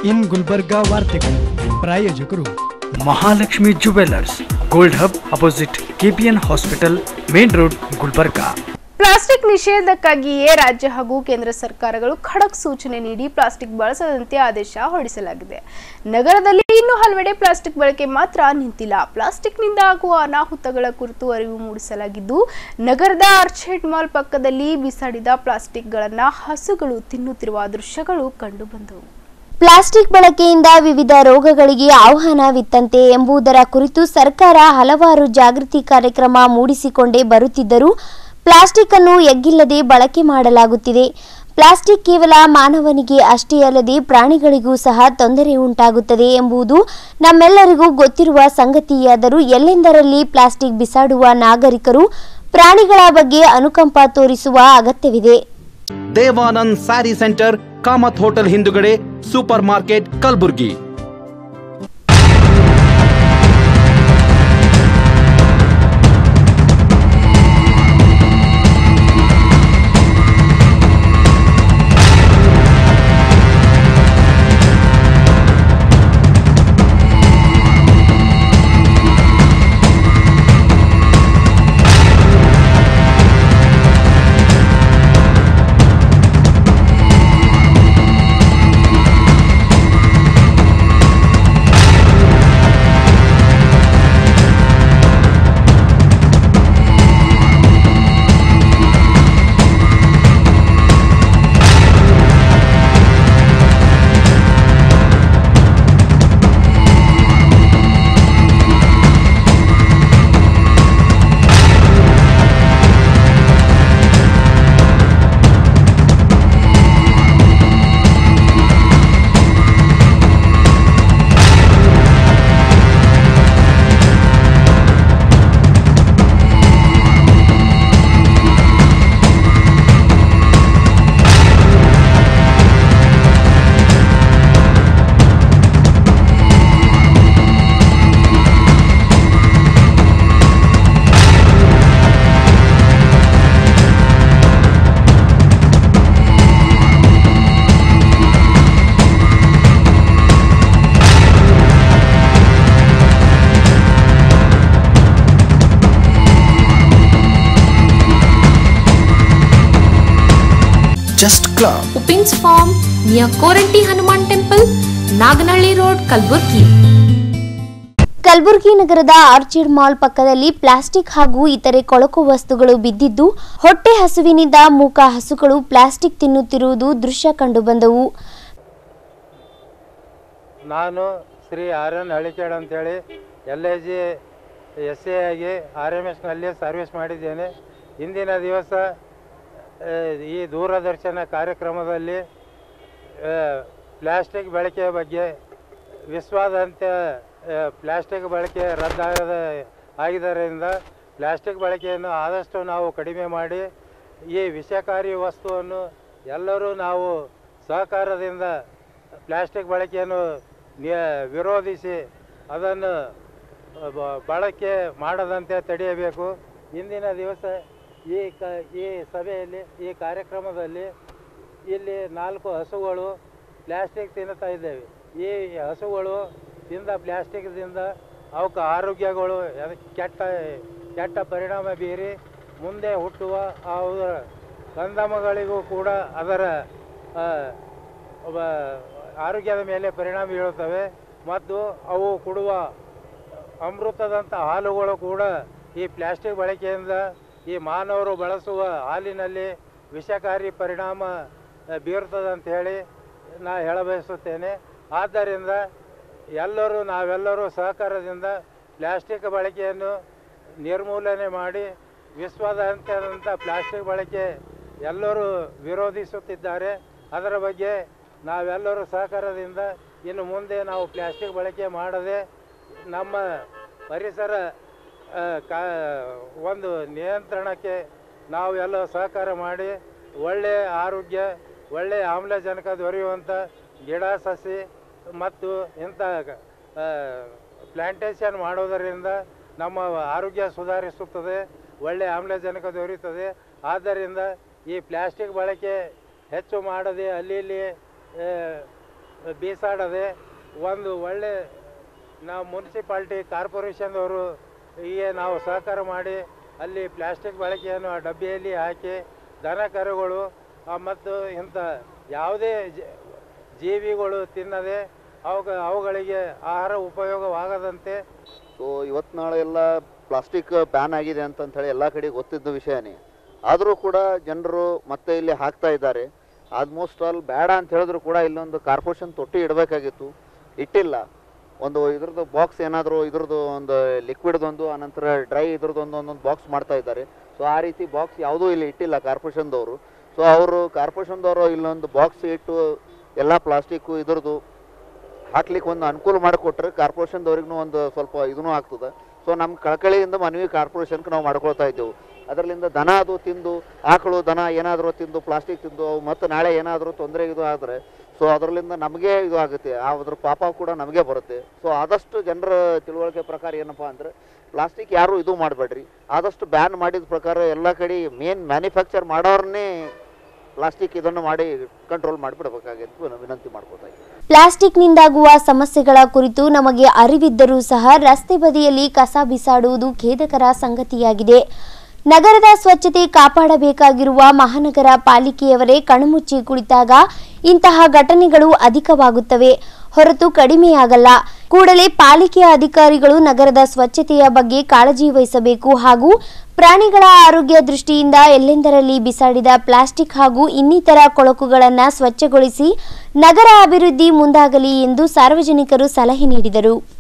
ಇನ್ ಗುಲ್ಬರ್ಗಾ ವಾರ್ತೆಗಳು ಪ್ರಾಯೋಜಕರು Mahalakshmi jewellers gold hub opposite KPN hospital main road Gulbarga plastic ನಿಷೇಧಕ್ಕಾಗಿಯೇ ರಾಜ್ಯ ಹಾಗೂ ಕೇಂದ್ರ ಸರ್ಕಾರಗಳು ಖಡಕ್ ಸೂಚನೆ ನೀಡಿ ಪ್ಲಾಸ್ಟಿಕ್ ಬಳಸದಂತೆ ಆದೇಶ ಹೊರಡಿಸಲಾಗಿದೆ ನಗರದಲ್ಲಿ ಇನ್ನೂ ಹಲವೆಡೆ ಪ್ಲಾಸ್ಟಿಕ್ ಬಳಕೆ ಮಾತ್ರ ನಿಂತಿಲ್ಲ ಪ್ಲಾಸ್ಟಿಕ್ನಿಂದ ಆಗುವ ಅನಾಹುತಗಳ ಕುರಿತು ಅರಿವು ಮೂಡಿಸಲಾಗಿದ್ದು ನಗರದ ಆರ್ಚೆಡ್ ಮಾಲ್ ಪಕ್ಕದಲ್ಲಿ ಬಿಸಾಡಿದ ಪ್ಲಾಸ್ಟಿಕ್ಗಳನ್ನ ಹಸುಗಳು ತಿನ್ನುತ್ತಿರುವ ದೃಶ್ಯಗಳು ಕಂಡುಬಂದವು ಪ್ಲಾಸ್ಟಿಕ್ ಬಳಕೆಯಿಂದ ವಿವಿಧ ರೋಗಗಳಿಗೆ ಆಹ್ವಾನವಿತ್ತಂತೆ ಎಂಬುದರ ಕುರಿತು ಸರ್ಕಾರ ಹಲವಾರು ಜಾಗೃತಿ ಕಾರ್ಯಕ್ರಮ ಮೂಡಿಸಿಕೊಂಡೇ ಬರುತ್ತಿದ್ದರೂ ಪ್ಲಾಸ್ಟಿಕ್ ಅನ್ನು ಎಗ್ಗಿಲ್ಲದೆ ಬಳಕೆ ಮಾಡಲಾಗುತ್ತಿದೆ ಪ್ಲಾಸ್ಟಿಕ್ ಕೇವಲ ಮಾನವನಿಗೆ ಅಷ್ಟೇ ಅಲ್ಲದೆ ಪ್ರಾಣಿಗಳಿಗೂ ಸಹ ತೊಂದರೆ ಉಂಟಾಗುತ್ತದೆ ಎಂಬುದು ನಮ್ಮೆಲ್ಲರಿಗೂ ಗೊತ್ತಿರುವ ಸಂಗತಿಯಾದರೂ ಎಲ್ಲೆಂದರಲ್ಲಿ ಪ್ಲಾಸ್ಟಿಕ್ ಬಿಸಾಡುವ ನಾಗರಿಕರು ಪ್ರಾಣಿಗಳ ಬಗ್ಗೆ ಅನುಕಂಪ ತೋರಿಸುವ ಅಗತ್ಯವಿದೆ Devanand saree centre Kamath hotel ಹಿಂದುಗಡೆ supermarket Kalaburagi Just Club. ಉಪಿನ್ಸ್ farm near Koranti Hanuman temple Naganahalli road Kalaburagi Kalaburagi ನಗರದ ಆರ್ಚಿಡ್ ಮಾಲ್ ಪಕ್ಕದಲ್ಲಿ ಪ್ಲಾಸ್ಟಿಕ್ ಹಾಗೂ ಇತರೆ ಕೊಳಕು ವಸ್ತುಗಳು ಬಿದ್ದಿದ್ದು ಹೊಟ್ಟೆ ಹಸುವಿನಿಂದ ಮೂಕ ಹಸುಗಳು ಪ್ಲಾಸ್ಟಿಕ್ ತಿನ್ನುತ್ತಿರುವುದು ದೃಶ್ಯ ಕಂಡುಬಂದವು ನಾನು ಶ್ರೀ ಆರ್ ಎನ್ ಹಳಿಕೇಡ್ ಅಂತೇಳಿ L I G S A ಆಗಿ ಆರ್ ಎಮ್ ಎಸ್ನಲ್ಲಿ ಸರ್ವಿಸ್ ಮಾಡಿದ್ದೇನೆ ಇಂದಿನ ದಿವಸ ಆ, ಈ ದೂರದರ್ಶನ ಕಾರ್ಯಕ್ರಮದಲ್ಲಿ ಆ, ಪ್ಲಾಸ್ಟಿಕ್ ಬಳಕೆಯ ಬಗ್ಗೆ ವಿಶ್ವಾದ್ಯಂತ ಆ, ಪ್ಲಾಸ್ಟಿಕ್ ಬಳಕೆ ರದ್ದಾಗದ ಆಗಿದ್ದರಿಂದ ಪ್ಲಾಸ್ಟಿಕ್ ಬಳಕೆಯನ್ನು ಆದಷ್ಟು ನಾವು ಕಡಿಮೆ ಮಾಡಿ ಈ ವಿಷಕಾರಿ ವಸ್ತುವನ್ನು ಎಲ್ಲರೂ ನಾವು ಸಹಕಾರದಿಂದ ಪ್ಲಾಸ್ಟಿಕ್ ಬಳಕೆಯನ್ನು ನಿ- ವಿರೋಧಿಸಿ ಅದನ್ನು ಬ- ಬಳಕೆ ಮಾಡದಂತೆ ತಡೆಯಬೇಕು ಇಂದಿನ ದಿವಸ ಈ ಕ ಈ ಸಭೆಯಲ್ಲಿ ಈ ಕಾರ್ಯಕ್ರಮದಲ್ಲಿ ಇಲ್ಲಿ ನಾಲ್ಕು ಹಸುಗಳು ಪ್ಲಾಸ್ಟಿಕ್ ತಿನ್ನುತ್ತಾ ಇದ್ದೇವೆ ಈ ಹಸುಗಳು ತಿಂದ ಪ್ಲಾಸ್ಟಿಕ್ದಿಂದ ಅವಕ್ಕೆ ಆರೋಗ್ಯಗಳು ಎದ- ಕೆಟ್ಟ ಕೆಟ್ಟ ಪರಿಣಾಮ ಬೀರಿ ಮುಂದೆ ಹುಟ್ಟುವ ಅವರ ಕಂದಮಗಳಿಗೂ ಕೂಡ ಅದರ ಆ, ಒಬ್ಬ ಆರೋಗ್ಯದ ಮೇಲೆ ಪರಿಣಾಮ ಬೀಳುತ್ತವೆ ಮತ್ತು ಅವು ಕೊಡುವ ಅಮೃತದಂಥ ಹಾಲುಗಳು ಕೂಡ ಈ ಪ್ಲಾಸ್ಟಿಕ್ ಬಳಕೆಯಿಂದ ಈ ಮಾನವರು ಬಳಸುವ ಹಾಲಿನಲ್ಲಿ ವಿಷಕಾರಿ ಪರಿಣಾಮ ಆ, ಬೀರುತ್ತದೆ ಅಂತ ಹೇಳಿ ನಾ ಹೇಳಬಯಸುತ್ತೇನೆ ಆದ್ದರಿಂದ ಎಲ್ಲರೂ ನಾವೆಲ್ಲರೂ ಸಹಕಾರದಿಂದ ಪ್ಲಾಸ್ಟಿಕ್ ಬಳಕೆಯನ್ನು ನಿರ್ಮೂಲನೆ ಮಾಡಿ ವಿಶ್ವದಾದ್ಯಂತ ಪ್ಲಾಸ್ಟಿಕ್ ಬಳಕೆ ಎಲ್ಲರೂ ವಿರೋಧಿಸುತ್ತಿದ್ದಾರೆ ಅದರ ಬಗ್ಗೆ ನಾವೆಲ್ಲರೂ ಸಹಕಾರದಿಂದ ಇನ್ನು ಮುಂದೆ ನಾವು ಪ್ಲಾಸ್ಟಿಕ್ ಬಳಕೆ ಮಾಡದೆ ನಮ್ಮ ಪರಿಸರ ಆ, ಕಾ ಒಂದು ನಿಯಂತ್ರಣಕ್ಕೆ ನಾವು ಎಲ್ಲ ಸಹಕಾರ ಮಾಡಿ ಒಳ್ಳೆಯ ಆರೋಗ್ಯ ಒಳ್ಳೆಯ ಆಮ್ಲಜನಕ ದೊರೆಯುವಂಥ ಗಿಡ ಸಸಿ ಮತ್ತು ಇಂಥ ಪ್ಲ್ಯಾಂಟೇಷನ್ ಮಾಡೋದರಿಂದ ನಮ್ಮ ಆರೋಗ್ಯ ಸುಧಾರಿಸುತ್ತದೆ ಒಳ್ಳೆಯ ಆಮ್ಲಜನಕ ದೊರೆಯುತ್ತದೆ ಆದ್ದರಿಂದ ಈ ಪ್ಲಾಸ್ಟಿಕ್ ಬಳಕೆ ಹೆಚ್ಚು ಮಾಡದೆ ಅಲ್ಲಿ ಇಲ್ಲಿ ಆ, ಬೀಸಾಡದೆ ಒಂದು ಒಳ್ಳೆ ನಾವು ಮುನ್ಸಿಪಾಲ್ಟಿ ಕಾರ್ಪೊರೇಷನ್ದವರು ಹೀಗೆ ನಾವು ಸಹಕಾರ ಮಾಡಿ ಅಲ್ಲಿ ಪ್ಲಾಸ್ಟಿಕ್ ಬಳಕೆಯನ್ನು ಆ ಡಬ್ಬಿಯಲ್ಲಿ ಹಾಕಿ ದನ ಕರುಗಳು ಆ, ಮತ್ತು ಇಂಥ ಯಾವುದೇ ಜ- ಜೀವಿಗಳು ತಿನ್ನದೆ ಅವುಗ ಅವುಗಳಿಗೆ ಆಹಾರ ಉಪಯೋಗವಾಗದಂತೆ ಸೊ ಇವತ್ತು ನಾಳೆ ಎಲ್ಲ ಪ್ಲಾಸ್ಟಿಕ್ ಬ್ಯಾನ್ ಆಗಿದೆ ಅಂತಂತ ಹೇಳಿ ಎಲ್ಲ ಕಡೆ ಗೊತ್ತಿದ್ದ ವಿಷಯನೇ ಆದರೂ ಕೂಡ ಜನರು ಮತ್ತೆ ಇಲ್ಲಿ ಹಾಕ್ತಾ ಇದ್ದಾರೆ ಆಲ್ಮೋಸ್ಟ್ ಆಲ್ ಬೇಡ ಅಂತ ಹೇಳಿದ್ರು ಕೂಡ ಇಲ್ಲೊಂದು ಕಾರ್ಪೊರೇಷನ್ ತೊಟ್ಟಿ ಇಡಬೇಕಾಗಿತ್ತು ಇಟ್ಟಿಲ್ಲ ಒಂದು ಇದ್ರದ್ದು ಬಾಕ್ಸ್ ಏನಾದರೂ ಇದ್ರದ್ದು ಒಂದು ಲಿಕ್ವಿಡ್ದೊಂದು ಆನಂತರ ಡ್ರೈ ಇದ್ರದ್ದು ಒಂದು ಒಂದೊಂದು ಬಾಕ್ಸ್ ಮಾಡ್ತಾ ಇದ್ದಾರೆ ಸೊ ಆ ರೀತಿ ಬಾಕ್ಸ್ ಯಾವುದೂ ಇಲ್ಲಿ ಇಟ್ಟಿಲ್ಲ ಕಾರ್ಪೊರೇಷನ್ದವರು ಸೊ ಅವರು ಕಾರ್ಪೊರೇಷನ್ದವರು ಇಲ್ಲೊಂದು ಬಾಕ್ಸ್ ಇಟ್ಟು ಎಲ್ಲ ಪ್ಲಾಸ್ಟಿಕ್ಕು ಇದ್ರದ್ದು ಹಾಕ್ಲಿಕ್ಕೆ ಒಂದು ಅನುಕೂಲ ಮಾಡಿಕೊಟ್ರೆ ಕಾರ್ಪೊರೇಷನ್ದವ್ರಿಗೂ ಒಂದು ಸ್ವಲ್ಪ ಇದೂ ಆಗ್ತದೆ ಸೊ ನಮ್ಮ ಕಳಕಳಿಯಿಂದ ಮನವಿ ಕಾರ್ಪೊರೇಷನ್ಗೆ ನಾವು ಮಾಡ್ಕೊಳ್ತಾ ಇದ್ದೆವು ಅದರಲ್ಲಿಂದ ದನ ಅದು ತಿಂದು ಆಕಳು ದನ ಏನಾದರೂ ತಿಂದು ಪ್ಲಾಸ್ಟಿಕ್ ತಿಂದು ಅವು ಮತ್ತು ನಾಳೆ ಏನಾದರೂ ತೊಂದರೆ ಇದು ಆದರೆ ಸೊ ಅದರಲ್ಲಿಂದ ನಮಗೆ ಇದು ಆಗುತ್ತೆ ಆ ಅದ್ರ ಪಾಪ ಕೂಡ ನಮಗೆ ಬರುತ್ತೆ ಸೊ ಆದಷ್ಟು ಜನರ ತಿಳುವಳಿಕೆ ಪ್ರಕಾರ ಏನಪ್ಪ ಅಂದರೆ ಪ್ಲಾಸ್ಟಿಕ್ ಯಾರು ಇದು ಮಾಡಬೇಡ್ರಿ ಆದಷ್ಟು ಬ್ಯಾನ್ ಮಾಡಿದ ಪ್ರಕಾರ ಎಲ್ಲ ಕಡೆ ಮೇನ್ ಮ್ಯಾನುಫ್ಯಾಕ್ಚರ್ ಮಾಡೋರನ್ನೇ ಪ್ಲಾಸ್ಟಿಕ್ ಇದನ್ನು ಮಾಡಿ ಕಂಟ್ರೋಲ್ ಮಾಡಿಬಿಡ್ಬೇಕಾಗಿತ್ತು ವಿನಂತಿ ಮಾಡ್ಕೋತಾ ಇದ್ದೀನಿ ಪ್ಲಾಸ್ಟಿಕ್ನಿಂದಾಗುವ ಸಮಸ್ಯೆಗಳ ಕುರಿತು ನಮಗೆ ಅರಿವಿದ್ದರೂ ಸಹ ರಸ್ತೆ ಬದಿಯಲ್ಲಿ ಕಸ ಬಿಸಾಡುವುದು ಖೇದಕರ ಸಂಗತಿಯಾಗಿದೆ ನಗರದ ಸ್ವಚ್ಛತೆ ಕಾಪಾಡಬೇಕಾಗಿರುವ ಮಹಾನಗರ ಪಾಲಿಕೆಯವರೇ ಕಣ್ಮುಚ್ಚಿ ಕುಳಿತಾಗ ಇಂತಹ ಘಟನೆಗಳು ಅಧಿಕವಾಗುತ್ತವೆ ಹೊರತು ಕಡಿಮೆಯಾಗಲ್ಲ ಕೂಡಲೇ ಪಾಲಿಕೆಯ ಅಧಿಕಾರಿಗಳು ನಗರದ ಸ್ವಚ್ಛತೆಯ ಬಗ್ಗೆ ಕಾಳಜಿ ವಹಿಸಬೇಕು ಹಾಗೂ ಪ್ರಾಣಿಗಳ ಆರೋಗ್ಯ ದೃಷ್ಟಿಯಿಂದ ಎಲ್ಲೆಂದರಲ್ಲಿ ಬಿಸಾಡಿದ ಪ್ಲಾಸ್ಟಿಕ್ ಹಾಗೂ ಇನ್ನಿತರ ಕೊಳಕುಗಳನ್ನು ಸ್ವಚ್ಛಗೊಳಿಸಿ ನಗರ ಅಭಿವೃದ್ಧಿ ಮುಂದಾಗಲಿ ಎಂದು ಸಾರ್ವಜನಿಕರು ಸಲಹೆ ನೀಡಿದರು